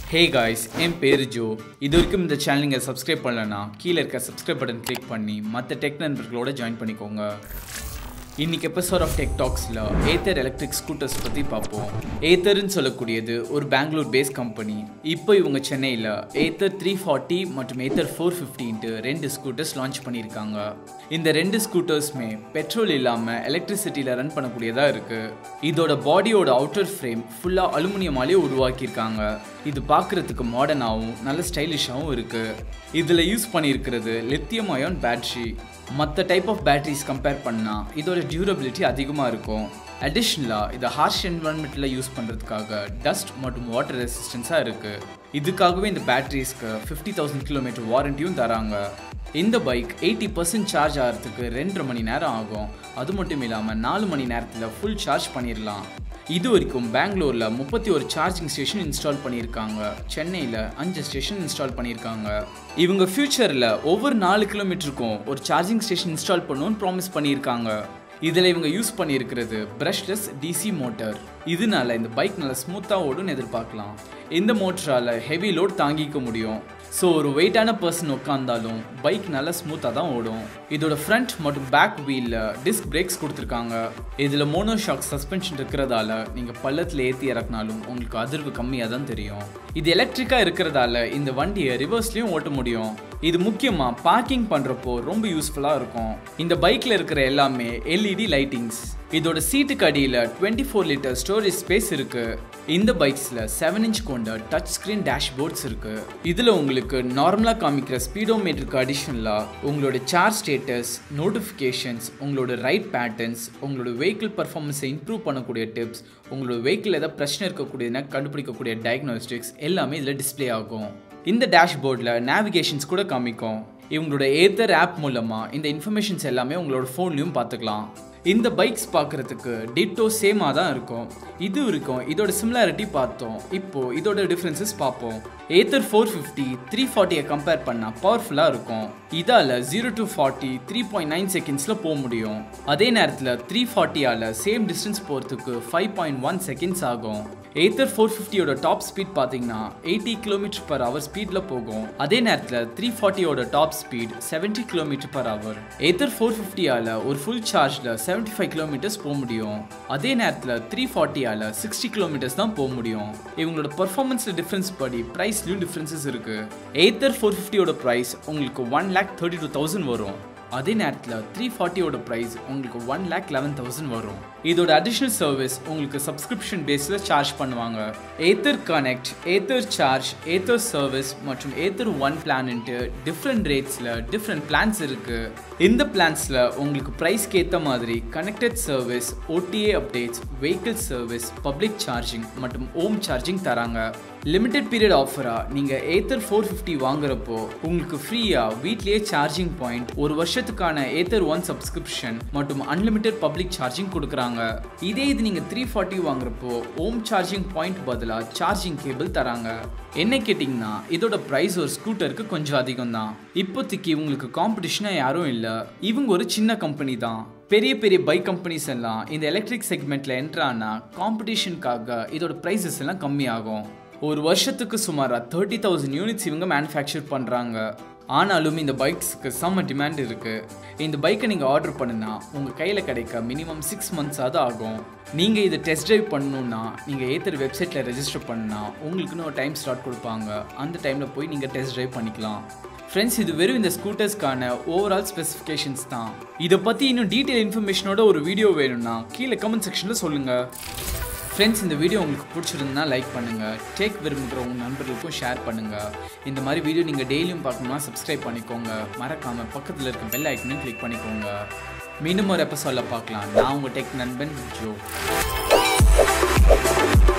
hey guys என் பேர் Joe இது வரைக்கும் இந்த சேனல் நீங்கள் சப்ஸ்கிரைப் பண்ணலன்னா கீழே இருக்க சப்ஸ்கிரைப் பட்டன் கிளிக் பண்ணி மற்ற டெக் நண்பர்களோட ஜாயின் பண்ணிக்கோங்க இன்னைக்கு எபிசோட் ஆஃப் டெக் டாக்ஸில் ஏத்தர் எலக்ட்ரிக் ஸ்கூட்டர்ஸ் பற்றி பார்ப்போம் ஏத்தர்னு சொல்லக்கூடியது ஒரு பெங்களூர் பேஸ் கம்பெனி இப்போ இவங்க சென்னையில் ஏத்தர் த்ரீ ஃபார்ட்டி மற்றும் ஏத்தர் ஃபோர் ஃபிஃப்டின்ட்டு ரெண்டு ஸ்கூட்டர்ஸ் லான்ச் பண்ணியிருக்காங்க இந்த ரெண்டு ஸ்கூட்டர்ஸுமே பெட்ரோல் இல்லாமல் எலக்ட்ரிசிட்டியில் ரன் பண்ணக்கூடியதாக இருக்குது இதோட பாடியோட அவுட்டர் ஃப்ரேம் ஃபுல்லாக அலுமினியமாலே உருவாக்கியிருக்காங்க இது பார்க்குறதுக்கு மாடர்னாகவும் நல்ல ஸ்டைலிஷாகவும் இருக்குது இதில் யூஸ் பண்ணியிருக்கிறது லித்தியம் அயான் பேட்ரி மற்ற டைப் ஆஃப் பேட்டரிஸ் கம்பேர் பண்ணால் இதோட டியூரபிலிட்டி அதிகமாக இருக்கும் அடிஷ்னலாக இதை ஹார்ஷ் என்வரன்மெண்ட்டில் யூஸ் பண்ணுறதுக்காக டஸ்ட் மற்றும் வாட்டர் ரெசிஸ்டன்ஸாக இருக்குது இதுக்காகவே இந்த பேட்டரிஸ்க்கு ஃபிஃப்டி தௌசண்ட் கிலோமீட்டர் வாரண்டியும் தராங்க இந்த பைக் எயிட்டி பர்சன்ட் சார்ஜ் ஆகிறதுக்கு ரெண்டரை மணி நேரம் ஆகும் அது மட்டும் இல்லாமல் நாலு மணி நேரத்தில் ஃபுல் சார்ஜ் பண்ணிடலாம் இது வரைக்கும் பெங்களூரில் முப்பத்தி ஒரு சார்ஜிங் ஸ்டேஷன் இன்ஸ்டால் பண்ணியிருக்காங்க சென்னையில் அஞ்சு ஸ்டேஷன் இன்ஸ்டால் பண்ணியிருக்காங்க இவங்க ஃப்யூச்சரில் ஒவ்வொரு நாலு கிலோமீட்டருக்கும் ஒரு சார்ஜிங் ஸ்டேஷன் இன்ஸ்டால் பண்ணணும்னு ப்ராமிஸ் பண்ணியிருக்காங்க இதில் இவங்க யூஸ் பண்ணியிருக்கிறது பிரஷ்லெஸ் டிசி மோட்டார் இதனால இந்த பைக் நல்லா ஸ்மூத்தாக ஓடும்னு எதிர்பார்க்கலாம் இந்த மோட்டரால் ஹெவி லோட் தாங்கிக்க முடியும் ஸோ ஒரு வெயிட்டான பர்சன் உட்காந்தாலும் பைக் நல்லா ஸ்மூத்தாக தான் ஓடும் இதோட ஃப்ரண்ட் மற்றும் பேக் வீலில் டிஸ்க் பிரேக்ஸ் கொடுத்துருக்காங்க இதில் மோனோ ஷாக் சஸ்பென்ஷன் இருக்கிறதால நீங்கள் பள்ளத்தில் ஏற்றி இறக்குனாலும் உங்களுக்கு அதிர்வு கம்மியாக தான் தெரியும் இது எலக்ட்ரிக்காக இருக்கிறதால இந்த வண்டியை ரிவர்ஸ்லேயும் ஓட்ட முடியும் இது முக்கியமாக பார்க்கிங் பண்ணுறப்போ ரொம்ப யூஸ்ஃபுல்லாக இருக்கும் இந்த பைக்கில் இருக்கிற எல்லாமே எல்இடி லைட்டிங்ஸ் இதோட சீட்டுக்கு அடியில் twenty four litre storage space இருக்கு இந்த பைக்ஸில் செவன் இன்ச் கொண்ட டச் ஸ்க்ரீன் டேஷ்போர்ட்ஸ் இருக்கு இதில் உங்களுக்கு நார்மலாக காமிக்கிற ஸ்பீடோமீட்டருக்கு அடிஷனலாக உங்களோட சார்ஜ் ஸ்டேட்டஸ் நோட்டிஃபிகேஷன்ஸ் உங்களோட ரைட் பேட்டர்ன்ஸ் உங்களோட வெஹிக்கிள் பர்ஃபார்மன்ஸை இம்ப்ரூவ் பண்ணக்கூடிய டிப்ஸ் உங்களோட வெஹிக்கிள் ஏதாவது பிரச்சனை இருக்கக்கூடியதுன்னா கண்டுபிடிக்கக்கூடிய டயக்னோஸ்டிக்ஸ் எல்லாமே இதில் டிஸ்ப்ளே ஆகும் இந்த டேஷ்போர்டில் நேவிகேஷன்ஸ் கூட காமிக்கும் இவங்களோட ஏத்தர் ஆப் மூலமாக இந்த இன்ஃபர்மேஷன்ஸ் எல்லாமே உங்களோட ஃபோன்லையும் பார்த்துக்கலாம் இந்த பைக்ஸ் பார்க்குறதுக்கு டிட்டோ சேமாக தான் இருக்கும் இது இருக்கும் இதோட சிமிலாரிட்டி பார்த்தோம் இப்போ இதோட டிஃப்ரென்சஸ் பார்ப்போம் ஏத்தர் ஃபோர் ஃபிஃப்டி த்ரீ ஃபார்ட்டியை கம்பேர் பண்ணால் பவர்ஃபுல்லாக இருக்கும் இதால் zero to forty three point nine செகண்ட்ஸில் போக முடியும் அதே நேரத்தில் த்ரீ ஃபார்ட்டியால் சேம் டிஸ்டன்ஸ் போகிறதுக்கு ஃபைவ் பாயிண்ட் ஒன் செகண்ட்ஸ் ஆகும் ஏத்தர் ஃபோர் ஃபிஃப்டியோட டாப் ஸ்பீட் பார்த்தீங்கன்னா எயிட்டி கிலோமீட்டர் பர் ஹவர் ஸ்பீடில் போகும் அதே நேரத்தில் த்ரீ ஃபார்ட்டியோட top speed seventy kilometer per hour Ather four ஃபிஃப்டியால் ஒரு ஃபுல் சார்ஜில் செவன்ட்டி ஃபைவ் கிலோமீட்டர்ஸ் போக முடியும் அதே நேரத்தில் த்ரீ ஃபார்ட்டியால் சிக்ஸ்டி கிலோமீட்டர்ஸ் தான் போக முடியும் இவங்களோட பர்ஃபார்மன்ஸில் டிஃப்ரென்ஸ் படி ப்ரைஸ்லையும் டிஃப்ரென்சஸ் இருக்குது ஏத்தர் ஃபோர் ஃபிஃப்டியோட ப்ரைஸ் உங்களுக்கு one lakh thirty two thousand வரும் அதே நேரத்தில் த்ரீ ஃபார்ட்டியோட ப்ரைஸ் உங்களுக்கு ஒன் லேக் லெவன் தௌசண்ட் வரும் இதோட அடிஷ்னல் சர்வீஸ் உங்களுக்கு சப்ஸ்கிரிப்ஷன் பேஸில் சார்ஜ் பண்ணுவாங்க Ather connect Ather charge Ather service மற்றும் ஏத்தர் ஒன் பிளான்ட்டு டிஃப்ரெண்ட் ரேட்ஸில் டிஃப்ரெண்ட் பிளான்ஸ் இருக்குது இந்த பிளான்ஸில் உங்களுக்கு ப்ரைஸ்க்கு ஏற்ற மாதிரி connected service OTA updates vehicle service public charging மற்றும் ஓம் சார்ஜிங் தராங்க லிமிடெட் பீரியட் ஆஃபராக நீங்கள் ஏத்தர் ஃபோர் ஃபிஃப்டி வாங்குறப்போ உங்களுக்கு ஃப்ரீயாக வீட்லேயே சார்ஜிங் பாயிண்ட் ஒரு வருஷத்துக்கான ஏத்தர் ஒன் சப்ஸ்கிரிப்ஷன் மற்றும் அன்லிமிட்டெட் பப்ளிக் சார்ஜிங் கொடுக்குறாங்க இதே இது நீங்கள் த்ரீ ஃபார்ட்டி வாங்குறப்போ ஓம் சார்ஜிங் பாயிண்ட் பதிலாக சார்ஜிங் கேபிள் தராங்க என்ன கேட்டிங்கன்னா இதோட ப்ரைஸ் ஒரு ஸ்கூட்டருக்கு கொஞ்சம் அதிகம் தான் இப்போதைக்கு உங்களுக்கு காம்படிஷனாக யாரும் இல்லை இவங்க ஒரு சின்ன கம்பெனி தான் பெரிய பெரிய பைக் கம்பெனிஸ் எல்லாம் இந்த எலக்ட்ரிக் செக்மெண்ட்டில் என்ட்ரானா காம்படிஷனுக்காக இதோட ப்ரைஸஸ் எல்லாம் கம்மியாகும் ஒரு வருஷத்துக்கு சுமாராக தேர்ட்டி தௌசண்ட் யூனிட்ஸ் இவங்க மேனுஃபேக்சர் பண்ணுறாங்க ஆனாலும் இந்த பைக்ஸுக்கு செம்ம டிமாண்ட் இருக்குது இந்த பைக்கை நீங்கள் ஆர்டர் பண்ணுனா உங்கள் கையில் கிடைக்க மினிமம் சிக்ஸ் மந்த்ஸாவது ஆகும் நீங்கள் இதை டெஸ்ட் ட்ரைவ் பண்ணணுன்னா நீங்கள் ஏத்தர் வெப்சைட்டில் ரெஜிஸ்டர் பண்ணா உங்களுக்குன்னு ஒரு டைம் ஸ்லாட் கொடுப்பாங்க அந்த டைமில் போய் நீங்கள் டெஸ்ட் ட்ரைவ் பண்ணிக்கலாம் ஃப்ரெண்ட்ஸ் இது வெறும் இந்த ஸ்கூட்டர்ஸ்க்கான ஓவரால் ஸ்பெசிஃபிகேஷன்ஸ் தான் இதை பற்றி இன்னும் டீட்டெயில் இன்ஃபர்மேஷனோட ஒரு வீடியோ வேணும்னா கீழே கமெண்ட் செக்ஷனில் சொல்லுங்கள் ஃப்ரெண்ட்ஸ் இந்த வீடியோ உங்களுக்கு பிடிச்சிருந்தா லைக் பண்ணுங்கள் டேக் விரும்புகிற உங்கள் நண்பர்களுக்கும் ஷேர் பண்ணுங்கள் இந்த மாதிரி வீடியோ நீங்கள் டெய்லியும் பார்க்கணுமா சப்ஸ்கிரைப் பண்ணிக்கோங்க மறக்காமல் பக்கத்தில் இருக்க பெல் ஐக்கனையும் கிளிக் பண்ணிக்கோங்க மீண்டும் ஒரு எபிசோடில் பார்க்கலாம் நான் உங்கள் டெக் நண்பன் ஜோ